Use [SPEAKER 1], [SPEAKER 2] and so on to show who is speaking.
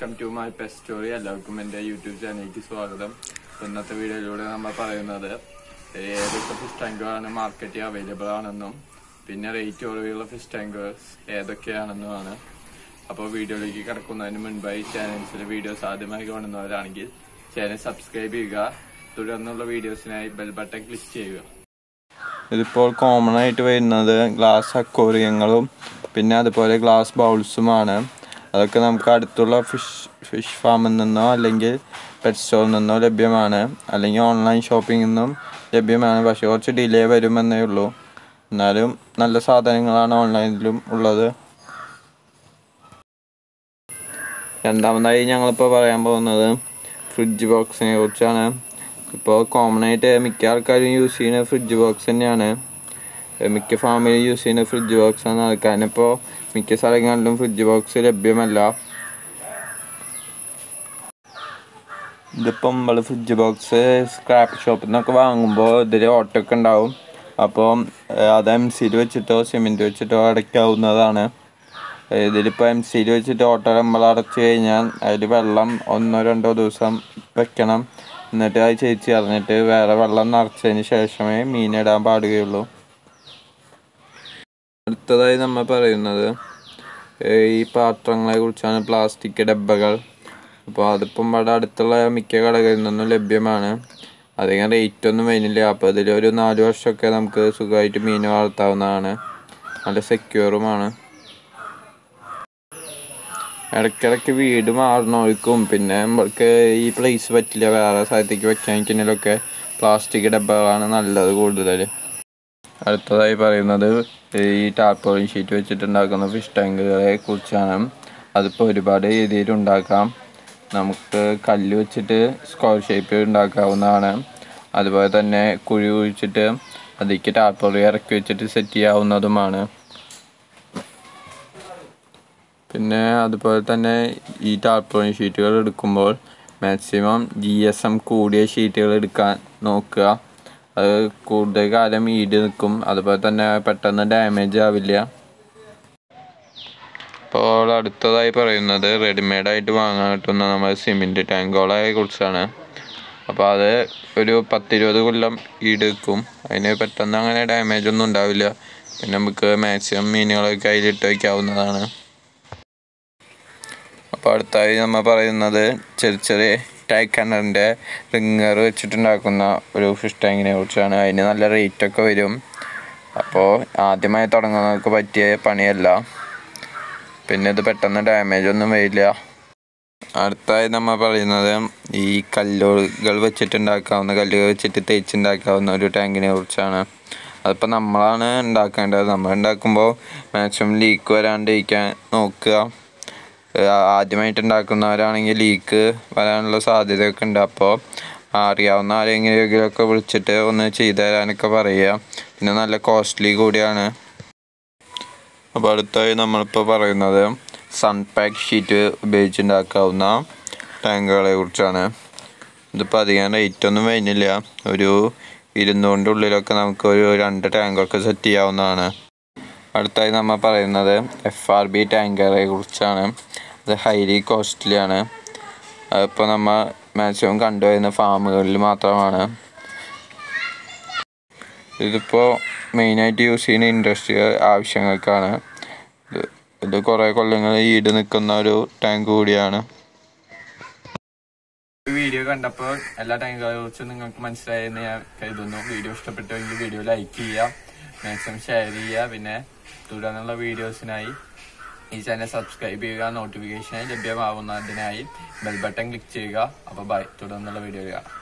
[SPEAKER 1] welcome to my best story എല്ലാവർക്കും എൻ്റെ YouTube ചാനലിലേക്ക് സ്വാഗതം ഇപ്പൊ ഇന്നത്തെ വീഡിയോയിലൂടെ നമ്മൾ പറയുന്നത് ഏതൊക്കെ ഫിഷ് ടാങ്കുകളാണ് മാർക്കറ്റിൽ അവൈലബിൾ ആണെന്നും പിന്നെ റേറ്റ് കുറവുള്ള ഫിഷ് ടാങ്കേഴ്സ് ഏതൊക്കെയാണെന്നുമാണ് അപ്പോൾ വീഡിയോയിലേക്ക് കിടക്കുന്നതിന് മുൻപായി ചാനൽസിലെ വീഡിയോസ് ആദ്യമായി കാണുന്നവരാണെങ്കിൽ ചാനൽ സബ്സ്ക്രൈബ് ചെയ്യുക തുടർന്നുള്ള വീഡിയോസിനായി ബെൽ ബട്ടൺ ക്ലിക്ക് ചെയ്യുക
[SPEAKER 2] ഇതിപ്പോൾ കോമൺ ആയിട്ട് വരുന്നത് ഗ്ലാസ് അക്വേറിയങ്ങളും പിന്നെ അതുപോലെ ഗ്ലാസ് ബൗൾസുമാണ് അതൊക്കെ നമുക്ക് അടുത്തുള്ള ഫിഷ് ഫിഷ് ഫാമിൽ നിന്നോ അല്ലെങ്കിൽ പെറ്റ് സ്റ്റോറിൽ നിന്നോ ലഭ്യമാണ് അല്ലെങ്കിൽ ഓൺലൈൻ ഷോപ്പിങ്ങിൽ നിന്നും ലഭ്യമാണ് പക്ഷേ കുറച്ച് ഡിലേ വരുമെന്നേ ഉള്ളൂ എന്നാലും നല്ല സാധനങ്ങളാണ് ഓൺലൈനിലും ഉള്ളത് രണ്ടാമതായി ഞങ്ങളിപ്പോൾ പറയാൻ പോകുന്നത് ഫ്രിഡ്ജ് ബോക്സിനെ കുറിച്ചാണ് ഇപ്പോൾ കോമൺ ആയിട്ട് മിക്ക ആൾക്കാരും യൂസ് ചെയ്യുന്ന ഫ്രിഡ്ജ് ബോക്സ് തന്നെയാണ് ഏഹ് മിക്ക ഫാമിലി യൂസ് ചെയ്യുന്ന ഫ്രിഡ്ജ് ബോക്സ് ആണ് കാരണം ഇപ്പോൾ മിക്ക സ്ഥലങ്ങളിലും ഫ്രിഡ്ജ് ബോക്സ് ലഭ്യമല്ല ഇതിപ്പം നമ്മൾ ഫ്രിഡ്ജ് ബോക്സ് സ്ക്രാപ്പ് ഷോപ്പിൽ നിന്നൊക്കെ വാങ്ങുമ്പോൾ ഇതിൽ ഓട്ടൊക്കെ ഉണ്ടാവും അപ്പോൾ അത് എം സിയിൽ വെച്ചിട്ടോ സിമെൻറ്റ് വെച്ചിട്ടോ അടയ്ക്കാവുന്നതാണ് ഇതിലിപ്പോൾ എം സിയിൽ വെച്ചിട്ട് ഓട്ടോ നമ്മൾ അടച്ചു കഴിഞ്ഞാൽ അതിൽ വെള്ളം ഒന്നോ രണ്ടോ ദിവസം വെക്കണം എന്നിട്ട് അത് ചേച്ചി അറിഞ്ഞിട്ട് വേറെ വെള്ളം നിറച്ചതിന് ശേഷമേ മീനിടാൻ പാടുകയുള്ളൂ അടുത്തതായി നമ്മൾ പറയുന്നത് ഏഹ് ഈ പാത്രങ്ങളെ കുറിച്ചാണ് പ്ലാസ്റ്റിക് ഡബ്ബകൾ അപ്പോൾ അതിപ്പം ഇവിടെ അടുത്തുള്ള മിക്ക കടകളിൽ നിന്നും ലഭ്യമാണ് അധികം റേറ്റ് ഒന്നും വരുന്നില്ല അപ്പോൾ ഇതിലൊരു നാല് വർഷമൊക്കെ നമുക്ക് സുഖമായിട്ട് മീൻ വളർത്താവുന്നതാണ് നല്ല സെക്യൂറുമാണ് ഇടയ്ക്കിടയ്ക്ക് വീട് മാറണോൾക്കും പിന്നെ നമ്മൾക്ക് ഈ പ്ലേസ് പറ്റില്ല വേറെ സ്ഥലത്തേക്ക് വെക്കാനിക്കുന്നതിലൊക്കെ പ്ലാസ്റ്റിക് ഡബ്ബകളാണ് നല്ലത് കൂടുതൽ അടുത്തതായി പറയുന്നത് ഈ ടാർപ്പോളിൻ ഷീറ്റ് വെച്ചിട്ടുണ്ടാക്കുന്ന ഫിഷ് ടാങ്കുകളെ കുറിച്ചാണ് അതിപ്പോൾ ഒരുപാട് രീതിയിൽ ഉണ്ടാക്കാം നമുക്ക് കല്ല് വെച്ചിട്ട് സ്ക്വയർ ഷേപ്പിൽ ഉണ്ടാക്കാവുന്നതാണ് അതുപോലെ തന്നെ കുഴി കുഴിച്ചിട്ട് അതിലേക്ക് ടാർപ്പോളി ഇറക്കി വെച്ചിട്ട് സെറ്റ് ചെയ്യാവുന്നതുമാണ് പിന്നെ അതുപോലെ തന്നെ ഈ ടാർപ്പോളിൻ ഷീറ്റുകൾ എടുക്കുമ്പോൾ മാക്സിമം ജി എസ് എം കൂടിയ ഷീറ്റുകൾ എടുക്കാൻ നോക്കുക അത് കൂടുതൽ കാലം ഈട് നിൽക്കും അതുപോലെ തന്നെ പെട്ടെന്ന് ഡാമേജ് ആവില്ല അപ്പോൾ അടുത്തതായി പറയുന്നത് റെഡിമെയ്ഡായിട്ട് വാങ്ങാൻ കിട്ടുന്ന നമ്മുടെ സിമെൻറ്റ് ടാങ്കുകളെ കുറിച്ചാണ് അപ്പോൾ അത് ഒരു പത്തിരുപത് കൊല്ലം ഈട് നിൽക്കും അതിന് പെട്ടെന്ന് അങ്ങനെ ഡാമേജ് ഒന്നും ഉണ്ടാവില്ല പിന്നെ നമുക്ക് മാക്സിമം മീനുകളൊക്കെ അതിലിട്ട് വയ്ക്കാവുന്നതാണ് അപ്പോൾ അടുത്തായി നമ്മൾ പറയുന്നത് ചെറിയ ചെറിയ ടാങ്ക് കിണറിൻ്റെ റിങ്ങർ വെച്ചിട്ടുണ്ടാക്കുന്ന ഒരു ഫിഷ് ടാങ്കിനെ കുറിച്ചാണ് അതിന് നല്ല റേറ്റൊക്കെ വരും അപ്പോൾ ആദ്യമായി തുടങ്ങുന്നവർക്ക് പറ്റിയ പണിയല്ല പിന്നെ ഇത് പെട്ടെന്ന് ഡാമേജ് ഒന്നും വരില്ല അടുത്തായി നമ്മൾ പറയുന്നത് ഈ കല്ലുകൾ വെച്ചിട്ടുണ്ടാക്കാവുന്ന കല്ലുകൾ വെച്ചിട്ട് തേച്ചുണ്ടാക്കാവുന്ന ഒരു ടാങ്കിനെ കുറിച്ചാണ് അതിപ്പോൾ നമ്മളാണ് ഉണ്ടാക്കേണ്ടത് നമ്മൾ ഉണ്ടാക്കുമ്പോൾ മാക്സിമം ലീക്ക് വരാണ്ടിരിക്കാൻ നോക്കുക ആദ്യമായിട്ട് ഉണ്ടാക്കുന്നവരാണെങ്കിൽ ലീക്ക് വരാനുള്ള സാധ്യതയൊക്കെ ഉണ്ട് അപ്പോൾ അറിയാവുന്ന ആരെങ്കിലുമൊക്കെ വിളിച്ചിട്ട് ഒന്ന് ചെയ്തു തരാനൊക്കെ പറയുക പിന്നെ നല്ല കോസ്റ്റ്ലി കൂടിയാണ് അപ്പോൾ അടുത്തായി നമ്മളിപ്പോൾ പറയുന്നത് സൺപാക്ക് ഷീറ്റ് ഉപയോഗിച്ചുണ്ടാക്കാവുന്ന ടാങ്കുകളെ കുറിച്ചാണ് ഇതിപ്പോൾ അധികം റേറ്റ് ഒന്നും വരുന്നില്ല ഒരു ഇരുന്നൂറിൻ്റെ ഉള്ളിലൊക്കെ നമുക്ക് ഒരു രണ്ട് ടാങ്കൊക്കെ സെറ്റ് ചെയ്യാവുന്നതാണ് അടുത്തായി നമ്മൾ പറയുന്നത് എഫ് ആർ ബി ടാങ്കറെ കുറിച്ചാണ് അത് ഹൈലി കോസ്റ്റ്ലി ആണ് അതിപ്പോൾ നമ്മൾ മാക്സിമം കണ്ടുവരുന്ന ഫാമുകളിൽ മാത്രമാണ് ഇതിപ്പോൾ മെയിനായിട്ട് യൂസ് ചെയ്യുന്ന ഇൻഡസ്ട്രിയൽ ആവശ്യങ്ങൾക്കാണ് ഇത് ഇത് കുറേ കൊല്ലങ്ങൾ ഈട് നിൽക്കുന്ന ഒരു ടാങ്ക് കൂടിയാണ്
[SPEAKER 1] വീഡിയോ കണ്ടപ്പോൾ എല്ലാ ടാങ്കുകളെ കുറിച്ചും നിങ്ങൾക്ക് മനസ്സിലായെന്ന് ഞാൻ കരുതുന്നു വീഡിയോ ഇഷ്ടപ്പെട്ടുവെങ്കിൽ വീഡിയോ ലൈക്ക് ചെയ്യുക മാക്സിമം ഷെയർ ചെയ്യുക പിന്നെ തുടർന്നുള്ള വീഡിയോസിനായി ഈ ചാനൽ സബ്സ്ക്രൈബ് ചെയ്യുക നോട്ടിഫിക്കേഷനായി ലഭ്യമാവുന്നതിനായി ബെൽ ബട്ടൺ ക്ലിക്ക് ചെയ്യുക അപ്പോൾ ബൈ തുടർന്നുള്ള വീഡിയോ കാണാം